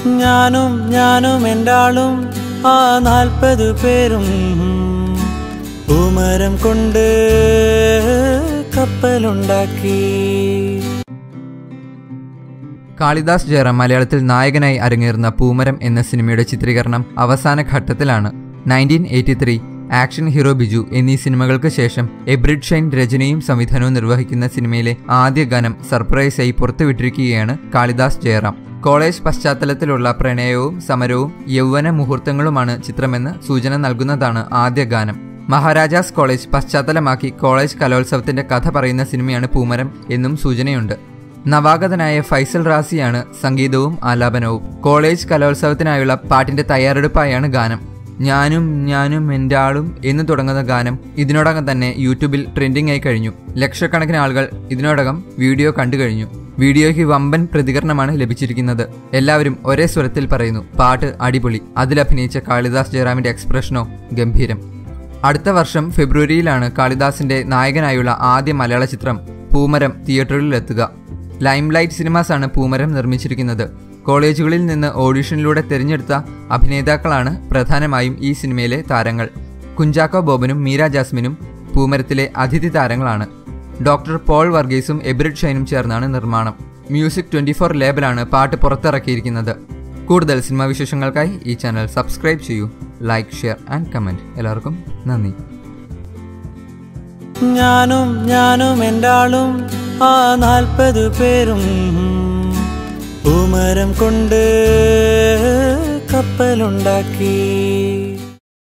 ഞാനും ഞാനും എൻ്റെ ആളും ആ നാൽപ്പത് പേരും പൂമരം കൊണ്ട് കപ്പലുണ്ടാക്കി കാളിദാസ് ജയറാം മലയാളത്തിൽ നായകനായി അരങ്ങേറുന്ന പൂമരം എന്ന സിനിമയുടെ ചിത്രീകരണം അവസാന ഘട്ടത്തിലാണ് nineteen eighty three action hero Biju എന്നീ സിനിമകൾക്ക് ശേഷം എബ്രിഡ് ഷൈൻ രചനയും സംവിധാനവും നിർവഹിക്കുന്ന സിനിമയിലെ ആദ്യ ഗാനം സർപ്രൈസായി പുറത്തുവിട്ടിരിക്കുകയാണ് കാളിദാസ് ജയറാം കോളേജ് പശ്ചാത്തലത്തിലുള്ള പ്രണയവും സമരവും യൗവന മുഹൂർത്തങ്ങളുമാണ് ചിത്രമെന്ന് സൂചന നൽകുന്നതാണ് ആദ്യ ഗാനം മഹാരാജാസ് കോളേജ് പശ്ചാത്തലമാക്കി കോളേജ് കലോത്സവത്തിന്റെ കഥ പറയുന്ന സിനിമയാണ് പൂമരം എന്നും സൂചനയുണ്ട് നവാഗതനായ ഫൈസൽ റാസിയാണ് സംഗീതവും ആലാപനവും കോളേജ് കലോത്സവത്തിനായുള്ള പാട്ടിന്റെ തയ്യാറെടുപ്പായാണ് ഗാനം ഞാനും ഞാനും എൻ്റെ ആളും എന്ന് തുടങ്ങുന്ന ഗാനം ഇതിനോടകം തന്നെ യൂട്യൂബിൽ ട്രെൻഡിംഗ് ആയി കഴിഞ്ഞു ലക്ഷക്കണക്കിന് ആളുകൾ ഇതിനോടകം വീഡിയോ കണ്ടു കഴിഞ്ഞു വീഡിയോയ്ക്ക് വമ്പൻ പ്രതികരണമാണ് ലഭിച്ചിരിക്കുന്നത് എല്ലാവരും ഒരേ സ്വരത്തിൽ പറയുന്നു പാട്ട് അടിപൊളി അതിലഭിനയിച്ച കാളിദാസ് ജയറാമിന്റെ എക്സ്പ്രഷനോ ഗംഭീരം അടുത്ത വർഷം ഫെബ്രുവരിയിലാണ് കാളിദാസിന്റെ നായകനായുള്ള ആദ്യ മലയാള ചിത്രം പൂമരം തിയേറ്ററുകളിലെത്തുക ലൈംലൈറ്റ് സിനിമാസാണ് പൂമരം നിർമ്മിച്ചിരിക്കുന്നത് കോളേജുകളിൽ നിന്ന് ഓഡിഷനിലൂടെ തിരഞ്ഞെടുത്ത അഭിനേതാക്കളാണ് പ്രധാനമായും ഈ സിനിമയിലെ താരങ്ങൾ കുഞ്ചാക്കോ ബോബനും മീര ജാസ്മിനും പൂമരത്തിലെ അതിഥി താരങ്ങളാണ് ഡോക്ടർ പോൾ വർഗീസും എബ്രിഡ് ഷൈനും ചേർന്നാണ് നിർമ്മാണം മ്യൂസിക് ട്വന്റി ഫോർ ലേബലാണ് പാട്ട് പുറത്തിറക്കിയിരിക്കുന്നത് കൂടുതൽ സിനിമാ വിശേഷങ്ങൾക്കായി ഈ ചാനൽ സബ്സ്ക്രൈബ് ചെയ്യൂ ലൈക്ക് ഷെയർ ആൻഡ് കമൻറ്റ് എല്ലാവർക്കും നന്ദി ഞാനും ഞാനും എൻ്റെ ആളും ആ നാൽപ്പത് പേരും പൂമരം കൊണ്ട് കപ്പലുണ്ടാക്കി